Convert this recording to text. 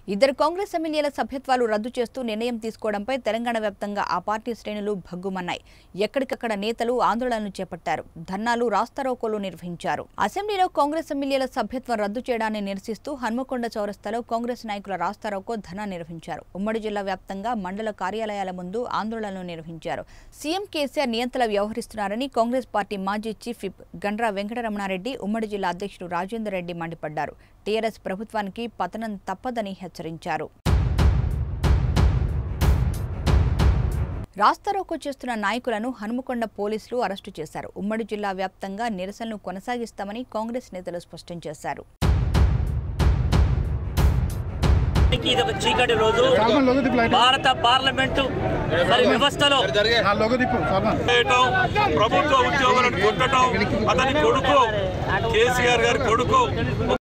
ఇద్దరు కాంగ్రెస్ ఎమ్మెల్యేల సభ్యత్వాలు రద్దు చేస్తూ నిర్ణయం తీసుకోవడంపై తెలంగాణ వ్యాప్తంగా ఆ పార్టీ శ్రేణులు భగ్గుమన్నాయి ఎక్కడికక్కడ నేతలు ఆందోళనలు చేపట్టారు ధర్నాలు రాస్తారోకోలు నిర్వహించారు అసెంబ్లీలో కాంగ్రెస్ ఎమ్మెల్యేల సభ్యత్వం రద్దు చేయడాన్ని నిరసిస్తూ హన్మకొండ చౌరస్తాలో కాంగ్రెస్ నాయకుల రాస్తారోకో ధర్నా నిర్వహించారు ఉమ్మడి జిల్లా వ్యాప్తంగా మండల కార్యాలయాల ముందు ఆందోళనలు నిర్వహించారు సీఎం కేసీఆర్ నియంతలా వ్యవహరిస్తున్నారని కాంగ్రెస్ పార్టీ మాజీ చీఫ్ విప్ గండ్రా వెంకటరమణారెడ్డి ఉమ్మడి జిల్లా అధ్యక్షుడు రాజేందర్ రెడ్డి మండిపడ్డారు టీఆర్ఎస్ ప్రభుత్వానికి పతనం తప్పదని హెచ్చరించారు రాస్తారోకో చేస్తున్న నాయకులను హనుమకొండ పోలీసులు అరెస్టు చేశారు ఉమ్మడి జిల్లా వ్యాప్తంగా నిరసనలు కొనసాగిస్తామని కాంగ్రెస్ నేతలు స్పష్టం చేశారు ఇది ఒక చీకటి రోజు సాల్మన్ లోగో దిప్పు లైట్ భారత పార్లమెంటు మరి వ్యవస్థలో ఆ లోగో దిప్పు సాల్మన్ చేయటం ప్రభుత్వ ఉద్యోగులను కొట్టడం అతని కొడుకు కేసీఆర్ గారి కొడుకు